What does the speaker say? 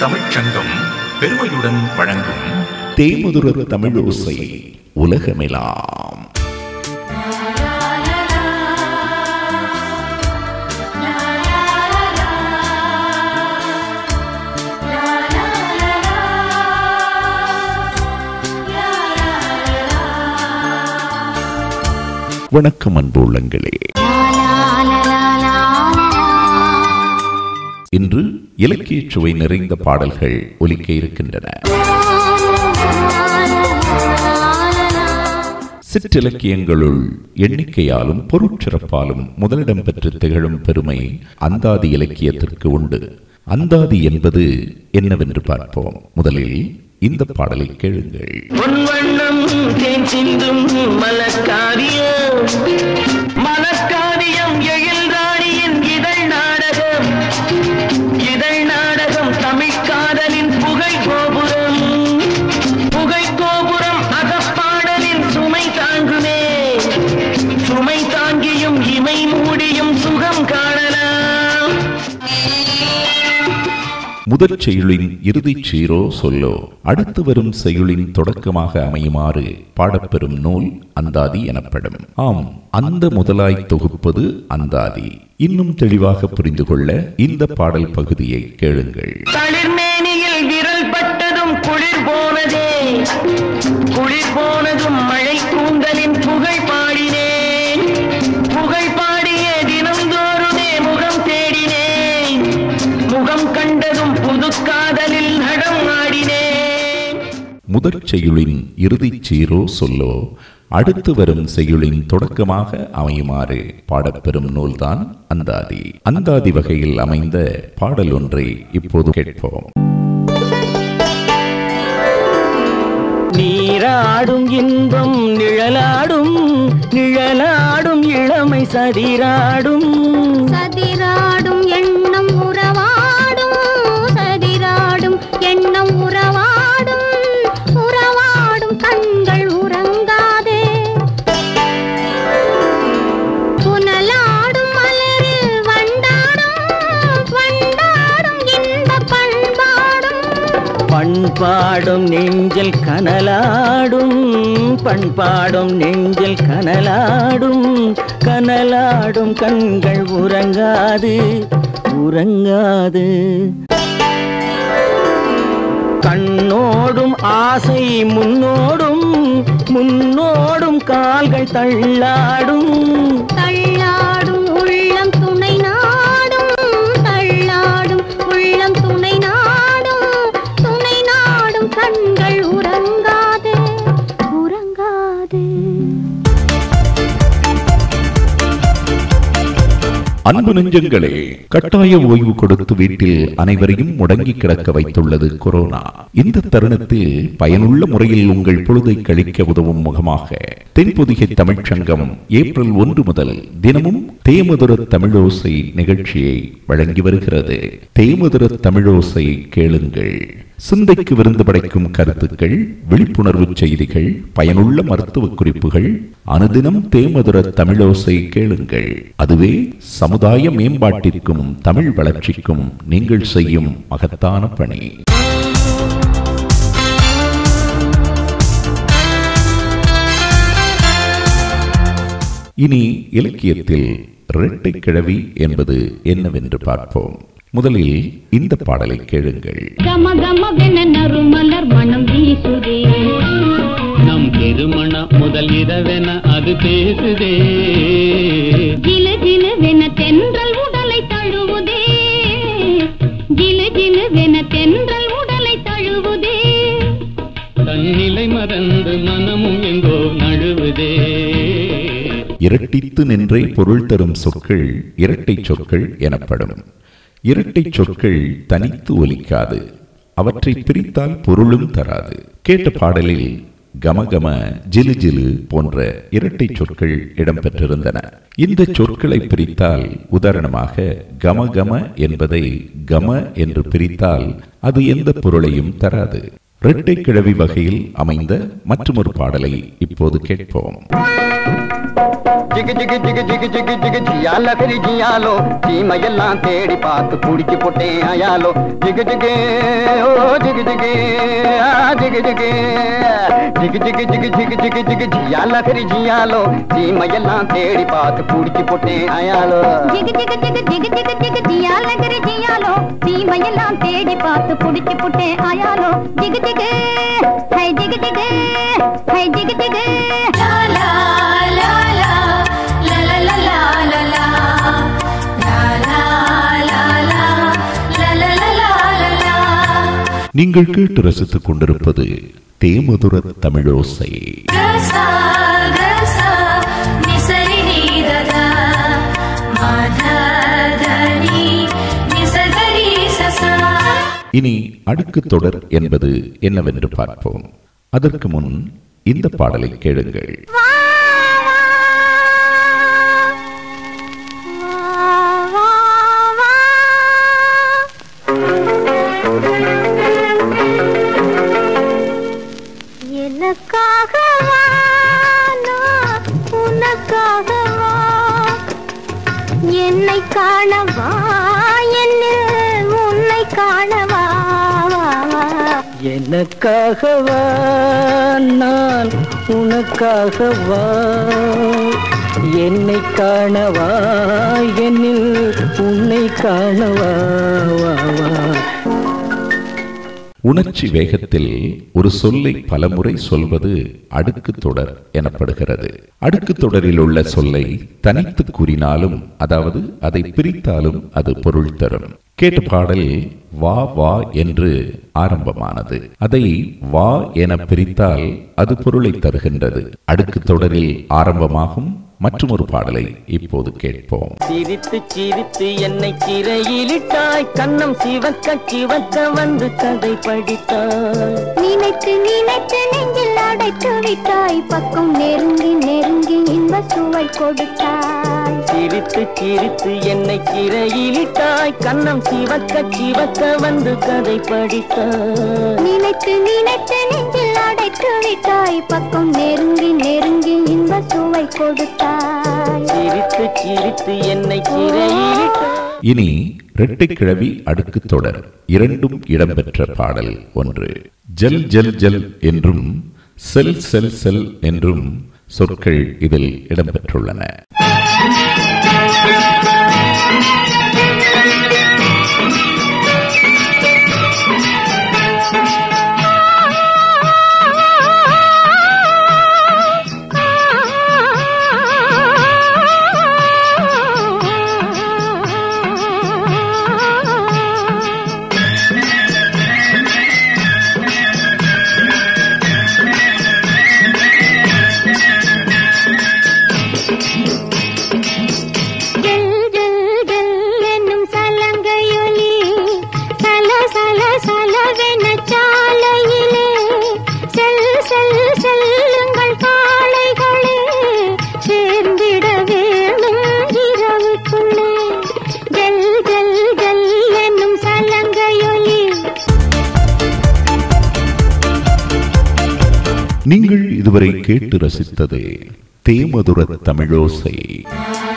தமிழ்ச் சங்கம் பெருமையுடன் வழங்கும் தேமுதுர தமிழோசை உலகமெலாம் வணக்கம் அன்பு உள்ளங்களே இன்று இலக்கிய சுவை நிறைந்த பாடல்கள் ஒலிக்க இருக்கின்றன சிற்றிலக்கியங்களுள் எண்ணிக்கையாலும் பொருட்சிறப்பாலும் முதலிடம் பெற்று திகழும் பெருமை அந்தாதி இலக்கியத்திற்கு உண்டு அந்தாதி என்பது என்னவென்று பார்ப்போம் முதலில் இந்த பாடலை கேளுங்கள் பொன்வண்ணம் தேன் சிந்தும் மலக்காரியம் மலக்காரியம் எழில்ராணியின் இதழ் நாடகம் இதழ் நாடகம் தமிழ்காதலின் புகை கோபுரம் புகை கோபுரம் அகப்பாடலின் சுமை தாங்குமே சுமை தாங்கியும் இமை மூடியும் சுகம் காணலாம் முதற் செயலின் இறுதிச் சீரோ சொல்லோ அடுத்து வரும் செயலின் தொடக்கமாக அமையுமாறு பாடப்பெறும் நூல் அந்தாதி எனப்படும் ஆம் அந்த முதலாய் தொகுப்பது அந்தாதி இன்னும் தெளிவாக புரிந்து கொள்ள இந்த பாடல் பகுதியை கேளுங்கள் தளிர்மேனியில் விரல் பட்டதும் குளிர் போனதே குளிர் போனதும் மழை கூந்தலின் புகழ் பாடினேன் புகழ் பாடிய தினந்தோறுமே முகம் தேடினேன் முகம் கண்டதும் புது காதலில் நடம் ஆடினேன் முதற் செயலின் இறுதிச் சீரோ சொல்லோ அடுத்து வரும் செயலின் தொடக்கமாக அமையுமாறு பாடப்பெறும் நூல்தான் அந்தாதி அந்தாதி வகையில் அமைந்த பாடல் ஒன்றை இப்போது கேட்போம் நீராடும் இன்பம் நிழலாடும் நிழலாடும் இளமை சதிராடும் சதிராடும் எண்ணம் உறவாடும் சதிராடும் எண்ணம் உறவாடும் உறவாடும் கண்கள் உறங்காதே புனலாடும் மலரில் வண்டாடும் வண்டாடும் இன்ப பண்பாடும் பண்பாடும் நெஞ்சில் கனலாடும் பண்பாடும் நெஞ்சில் கனலாடும் கனலாடும் கண்கள் உறங்காது உறங்காது கண்ணோடும் ஆசை முன்னோடும் முன்னோடும் கால்கள் தள்ளாடும் தள்ளாடும் உள்ளம் துணை நாடும் தள்ளாடும் உள்ளம் துணை நாடும் துணை நாடும் கண்கள் உறங்காதே உறங்காதே அன்பு நெஞ்சங்களே கட்டாய ஓய்வு கொடுத்து வீட்டில் அனைவரையும் முடங்கி கிடக்க வைத்துள்ளது கொரோனா இந்த தருணத்தில் பயனுள்ள முறையில் உங்கள் பொழுதை கழிக்க உதவும் முகமாக தென்பொதிகை தமிழ்ச்சங்கம் ஏப்ரல் ஒன்று முதல் தினமும் தேமதுர தமிழோசை நிகழ்ச்சியை வழங்கி வருகிறது தேமதுர தமிழோசை கேளுங்கள் சிந்தைக்கு விருந்து படைக்கும் கருத்துக்கள் விழிப்புணர்வு செய்திகள் பயனுள்ள மருத்துவ குறிப்புகள் அனுதினம் தேமதுர தமிழோசை கேளுங்கள் அதுவே சமுதாய மேம்பாட்டிற்கும் தமிழ் வளர்ச்சிக்கும் நீங்கள் செய்யும் மகத்தான பணி இனி இலக்கியத்தில் இரட்டை கிழவி என்பது என்னவென்று பார்ப்போம் முதலில் இந்த பாடலை கேளுங்கள் கம கமவென நறுமலர் மனம் வீசுதே நம் திருமண முதல் இரவென அது பேசுதே ஜிலு ஜிலுவென தென்றல் உடலை தழுவுதே ஜிலு ஜிலுவென தென்றல் உடலை தழுவுதே தன்னிலை மறந்து மனமும் எங்கோ நழுவுதே இரட்டித்து நின்றே பொருள் தரும் சொற்கள் இரட்டை சொற்கள் எனப்படும் இரட்டை சொற்கள் தனித்து ஒலிக்காது அவற்றை பிரித்தால் பொருளும் தராது கேட்ட பாடலில் கமகம ஜிலு ஜிலு போன்ற இரட்டை சொற்கள் இடம்பெற்றிருந்தன இந்த சொற்களை பிரித்தால் உதாரணமாக கமகம என்பதை கம என்று பிரித்தால் அது எந்த பொருளையும் தராது இரட்டை கிழவி வகையில் அமைந்த மற்றொரு பாடலை இப்போது கேட்போம் ஜிகு ஜிகு ஜிகு ஜிகு ஜிகு ஜிகு ஜியால கரி ஜியாலோ சீமையெல்லாம் தேடி பார்த்து குடிச்சு போட்டேன் அயாலோ ஜிகு ஜிகு ஓ ஜிகு ஜிகு ஆ ஜிகு ஜிகு ஜிகு ஜிகு ஜிகு ஜிகு ஜிகு ஜிகு ஜியால கரி ஜியாலோ சீமையெல்லாம் தேடி பார்த்து குடிச்சு போட்டேன் அயாலோ ஜிகு ஜிகு ஜிகு ஜிகு ஜிகு ஜிகு ஜியால கரு ஜியாலோ சீமையெல்லாம் தேடி பார்த்து புடிச்சு புட்டே ஆயாலோ ஜிகு ஜிகு ஹை ஜிகு ஜிகு ஹை ஜிகு ஜிகு லா லா லா லா லா லா லா லா லா லா லா லா லா லா லா லா லா லா லா நீங்கள் கேட்டு ரசித்துக் கொண்டிருப்பது தேமதுர தமிழோசை கசா கசா நிசரி நீததா மாததனி நிசகரி சசா இனி அடுக்கு தொடர் என்பது என்னவென்று பார்ப்போம் அதற்கு முன் இந்த பாடலை கேளுங்கள் வா வா வா எனக்காகவா நான் உனக்காகவா என்னை காணவா என்னில் உன்னை காணவா வா, வா. எனக்காகவா நான் உனக்காகவா என்னை காணவா என்னில் உன்னை காணவா வா, வா. உணர்ச்சி வேகத்தில் ஒரு சொல்லை பலமுறை சொல்வது அடுக்கு தொடர் எனப்படுகிறது அடுக்கு தொடரில் உள்ள சொல்லை தனித்து கூறினாலும் அதாவது அதை பிரித்தாலும் அது பொருள் தரும் கேட்ட பாடல் வா வா என்று ஆரம்பமானது அதை வா என பிரித்தால் அது பொருளை தருகின்றது அடுக்கு தொடரில் ஆரம்பமாகும் மற்றும் ஒரு பாடலை இப்போது கேட்போம் சிரித்து சிரித்து என்னை சிறையிலிட்டாய் கண்ணம் சிவக்க சிவக்க வந்து கதை படித்தாய் நினைத்து நினைத்து நெஞ்சில் அடைத்து விட்டாய் பக்கம் நெருங்கி நெருங்கி இன்ப சுவை கொடுத்தாய் சிரித்து சிரித்து என்னை சிறையிலிட்டாய் கண்ணம் சிவக்க சிவக்க வந்து கதை படித்தாய் நினைத்து நினைத்து நெஞ்சில் அடைத்து விட்டாய் பக்கம் நெருங்கி நெருங்கி இன்ப சுவை கொடுத்தாய் சிரித்து சிரித்து என்னை சிறையிலிட்டாய் இனி இரட்டை கிழவி அடுக்கு தொடர் இரண்டும் இடம்பெற்ற பாடல் ஒன்று ஜல் ஜல் ஜல் என்றும் செல் செல் செல் என்றும் சொற்கள் இதில் இடம்பெற்றுள்ளன ஜல் ஜல் ஜல் என்னும் சலங்கையொலி சல சல சலவென சாலையிலே செல் செல் செல்லுங்கள் காளைகளே சேர்ந்திட வேணும் இரவுக்குள்ளே ஜல் ஜல் ஜல் என்னும் சலங்கையொலி நீங்கள் இதுவரை கேட்டு ரசித்தது தேமதுர தமிழோசை